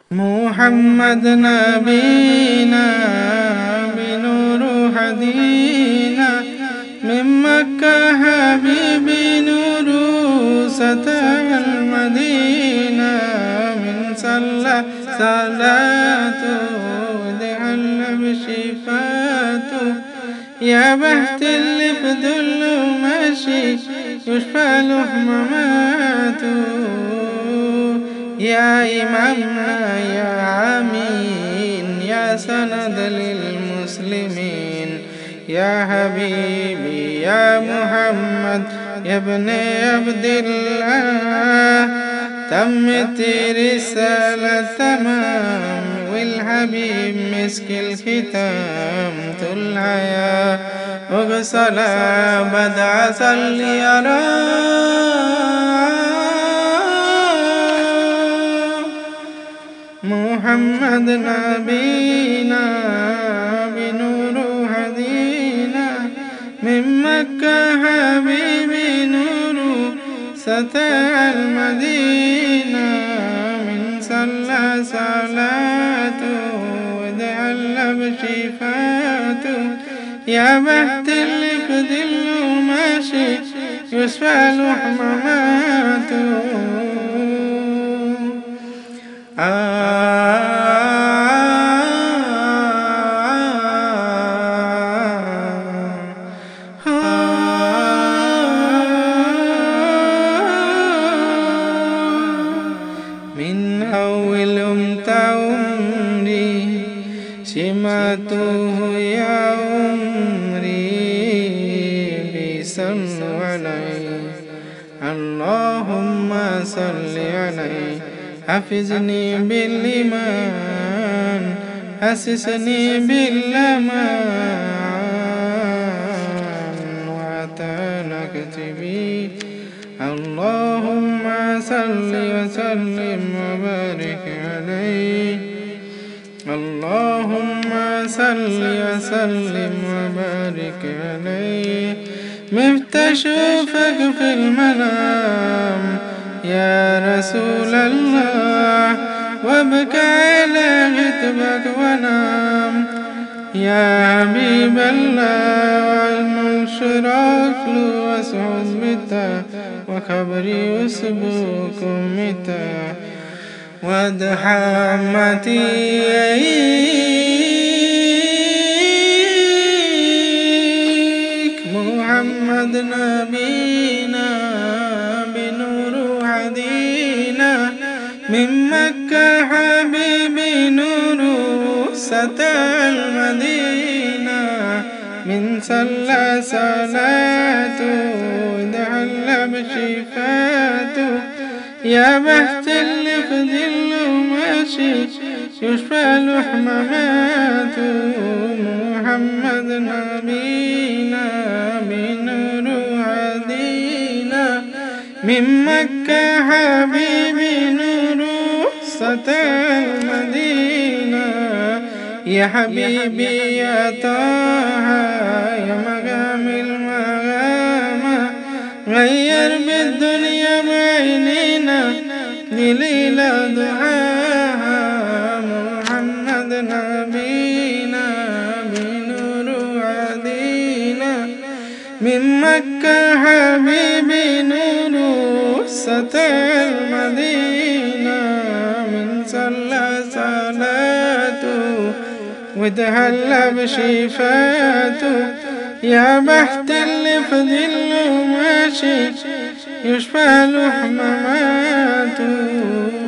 محمد نبينا بنور هدينا من مكة حبيبي نور ستى المدينة من صلى صلاته ودعا بشفاته يا بهت اللي في ذل ماشي يشفى له مماته يا إمامنا يا عمين يا سند للمسلمين يا حبيبي يا محمد يا ابن عبد الله تمت رسالة تمام والحبيب مسك الختام طلع يا وغسلا بدع صلي محمد نبينا بنور هدينا من مكة حبيبي نور ستى المدينة من صلى صلاته ودعا بشفاته يا بهت اللي في ظله ماشي يشفى له حماماته من أول أمت عمري سمعته يا عمري بيصلوا عليه اللهم صل عليه حفظني بالإيمان أسسني بالأمان وأتانا كتبي اللهم صل وسلم وبارك عليه اللهم صل وسلم وبارك عليه مفت اشوفك في المنام يا رسول الله وابكى على غتبك ونام يا حبيب الله والمنشرات واسعد متى وخبري يسبوكم متى ودحامتي محمد نبينا بنور هدينا من مكة حبيبي نور ستى المدينة من صلى صلاته ودعا بشفاته يا بهت اللي في ظله ماشي يشفى له حماماته محمد نبينا بنور هدينا من مكة حبيبي نور ستى المدينة يا حبيبي يا طه يا مقام المغامة غير بالدنيا بعينينا لليلة دعاها محمد نبينا بنور عدينا من مكة حبيبي نور ستى المدينة من صلى صلاته وتهلى بشفاته يا بحت اللي في ظله ماشي يشفى له حماماته